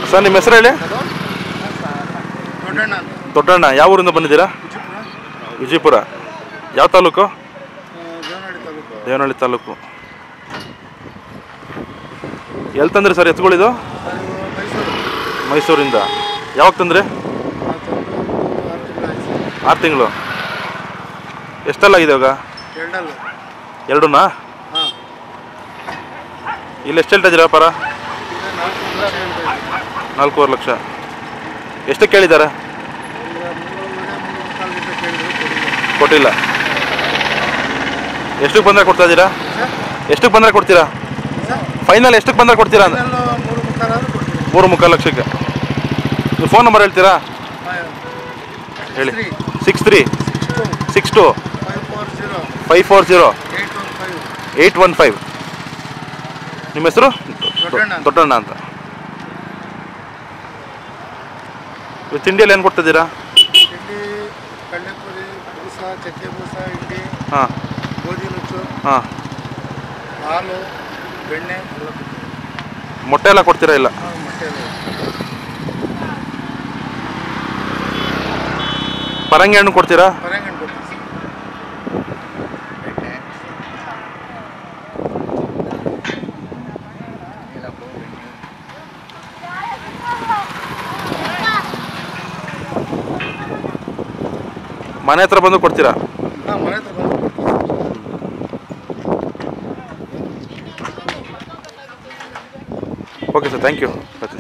Sir ನಿಮ್ಮ ಹೆಸರು ಹೇಳಿ ದೊಡ್ಡಣ್ಣ ಅಂತ ದೊಡ್ಡಣ್ಣ ಯಾವ ಊರಿಂದ ಬಂದಿದ್ದೀರಾ ವಿಜಯಪುರ ಯಾವ ತಾಲೂಕು ದೇವನಹಳ್ಳಿ ತಾಲೂಕು ದೇವನಹಳ್ಳಿ ತಾಲೂಕು ಎಲ್ಲಿ ತಂದ್ರಿ ಸರ್ ಎತ್ಗಳಿದು ಮೈಸೂರು ಮೈಸೂರಿಂದ ಯಾವಾಗ ತಂದ್ರಿ ಆರು ತಿಂಗಳು ಎಷ್ಟೆಲ್ಲ ಆಗಿದೆ ಇವಾಗ ಎರಡಲ್ಲು ಎರಡೂನಾ ಹಾಂ ಇಲ್ಲಿ ಎಷ್ಟು ಹೇಳ್ತಾ ಇದ್ದೀರಾ ವ್ಯಾಪಾರ ಈಗ ನಾಲ್ಕು ಲಕ್ಷ ಹೇಳ್ತಾ ಇದ್ದೀನಿ. ನಾಲ್ಕೂವರೆ ಲಕ್ಷ ಎಷ್ಟು ಕೇಳಿದ್ದಾರೆ ಈಗ ಮುನ್ನೂರವರೆ ಮುನ್ನೂರು ಲೀಟರ್ ಕೇಳಿದ್ರು ಕೊಡಿಲ್ಲ. ಕೊಟ್ಟಿಲ್ಲ ಎಷ್ಟಕ್ಕೆ ಬಂದರೆ ಕೊಡ್ತಾ ಇದ್ದೀರಾ ಸರ್ ಎಷ್ಟಕ್ಕೆ ಬಂದರೆ ಕೊಡ್ತೀರಾ ಸರ್ ಫೈನಲ್ ಎಷ್ಟಕ್ಕೆ ಬಂದರೆ ಕೊಡ್ತೀರಾ ಅಂತ ಇನ್ನೆಲ್ಲೋ ಮೂರು ಮುಕ್ಕಾಲಾದ್ರೂ ಕೊಡ್ತೀನಿ ಮೂರು ಮುಕ್ಕಾಲು ಲಕ್ಷಕ್ಕೆ ನೀವು ಫೋನ್ ನಂಬರ್ ಹೇಳ್ತೀರಾ ಹಾಂ ಹೇಳಿ three six three six two six two five four zero five four zero eight one five eight one five ನಿಮ್ಮ ಹೆಸರು ದೊಡ್ಡಣ್ಣ ಅಂತ. ದೊಡ್ಡಣ್ಣ ಅಂತ ಇವಾಗ ತಿಂಡಿಯಲ್ಲಿ ಏನು ಕೊಡ್ತಿದ್ದೀರಾ ತಿಂಡಿ ಕಡಲೆಪುರಿ ಬೂಸ ಚಕ್ಕೆ ಬೂಸ ಹಿಂಡಿ ಹಾಂ ಗೋಧಿ ನುಚ್ಚು ಹಾಂ ಹಾಲು ಬೆಣ್ಣೆ ಎಲ್ಲ ಕೊಡ್ತೀವಿ. ಮೊಟ್ಟೆ ಎಲ್ಲ ಕೊಡ್ತೀರಾ ಇಲ್ಲ ಹಾಂ ಮೊಟ್ಟೆ ಎಲ್ಲ ಪರಂಗಿ ಹಣ್ಣು ಕೊಡ್ತೀರಾ ಪರಂಗಣ್ಣು ಕೊಡ್ತೀವಿ ಸರ್ ಮನೆ ಹತ್ರ ಬಂದು ಕೊಡ್ತೀರಾ ಹಾಂ ಮನೆ ಹತ್ರ ಬಂದು ಕೊಡ್ತೀವಿ ಓಕೆ ಸರ್ ಥ್ಯಾಂಕ್ ಯು